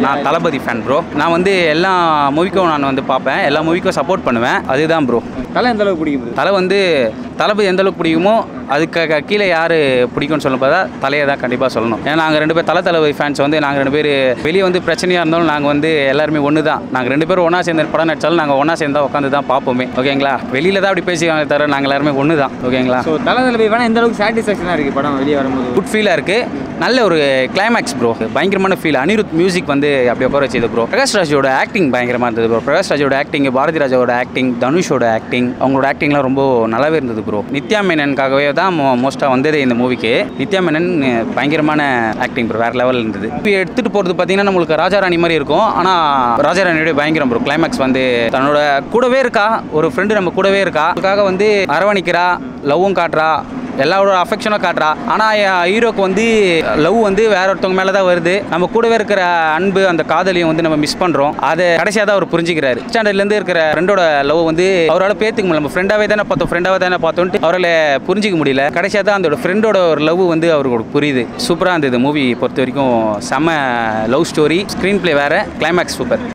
நான் தளபதி fan bro நான் வந்து எல்லா மூவிக்கும் நான் வந்து பார்ப்பேன் எல்லா மூவிக்கும் சப்போர்ட் பண்ணுவேன் அதுதான் ப்ரோ தலை எந்த அளவுக்கு பிடிக்கும் bro? தலை வந்து தளபதி எந்த அளவுக்கு பிடிக்குமோ அதுக்கு க- கீழே யார் பிடிக்கும்னு சொல்லும் பார்த்தா தலையை தான் கண்டிப்பாக சொல்லணும் ஏன்னா நாங்கள் ரெண்டு பேர் தலை தளபதி ஃபேன்ஸ் வந்து நாங்கள் ரெண்டு பேர் வெளியே வந்து பிரச்சனையாக இருந்தாலும் நாங்கள் வந்து எல்லாருமே ஒன்று தான் நாங்கள் ரெண்டு பேரும் ஒன்றா சேர்ந்து படம் நடிச்சாலும் நாங்கள் ஒன்றா சேர்ந்தா உட்காந்து தான் பார்ப்போமே ஓகேங்களா வெளியில் தான் அப்படி பேசிக்காங்க தவிர நாங்கள் எல்லாருமே ஒன்று தான் ஓகேங்களா ஸோ தலை தளபதி வேணா எந்த அளவுக்கு சாட்டிஸ்ஃபேக்ஷனாக இருக்குது படம் வெளியே வரும்போது குட் ஃபீலாக இருக்குது நல்ல ஒரு கிளைமேக்ஸ் ப்ரோ பயங்கரமான ஃபீல் அனிருத் மியூசிக் வந்து அப்படி உட்கார வச்சது ப்ரோ பிரகாஷ் ராஜோட ஆக்டிங் பயங்கரமாக இருந்தது ப்ரோ பிரகாஷ் ராஜோட ஆக்டிங் பாரதி ராஜாவோட ஆக்டிங் தனுஷோட ஆக்டிங் அவங்களோட ஆக்டிங்லாம் ரொம்ப நல்லாவே இருந்தது ப்ரோ நித்யா மேனனுக்காகவே தான் மோஸ்ட்டாக வந்ததே இந்த மூவிக்கு நித்யா மேனன் அஹ், பயங்கரமான ஆக்டிங் ப்ரோ வேறு லெவலில் இருந்தது இப்போ எடுத்துகிட்டு போகிறது பார்த்தீங்கன்னா நம்மளுக்கு ராஜாராணி மாதிரி இருக்கும் ஆனால் ராஜாராணியோட பயங்கரம் ப்ரோ கிளைமேக்ஸ் வந்து தன்னோட கூடவே இருக்கா ஒரு ஃப்ரெண்டு நம்ம கூடவே இருக்கா அதுக்காக வந்து அரவணைக்கிறா லவ்வும் காட்டுறா எல்லாரோட அஃபெக்ஷனும் காட்டுறா ஆனால் ஹீரோக்கு வந்து லவ் வந்து வேற ஒருத்தவங்க மேலே தான் வருது நம்ம கூடவே இருக்கிற அன்பு அந்த காதலியும் வந்து நம்ம மிஸ் பண்ணுறோம் அதை கடைசியாக தான் அவர் புரிஞ்சுக்கிறாரு ஸ்டாண்டர்ட்லேருந்து இருக்கிற ஃப்ரெண்டோட லவ் வந்து அவரால் பேத்துக்க முடியல நம்ம ஃப்ரெண்டாகவே தானே பார்த்தோம் ஃப்ரெண்டாகவே தானே பார்த்தோன்ட்டு அவரால் புரிஞ்சிக்க முடியல கடைசியாக தான் அந்த ஃப்ரெண்டோட ஒரு லவ் வந்து அவருக்கு புரியுது சூப்பராக இருந்தது மூவி பொறுத்த வரைக்கும் செம்ம லவ் ஸ்டோரி ஸ்க்ரீன் ப்ளே வேறு கிளைமேக்ஸ் சூப்பர்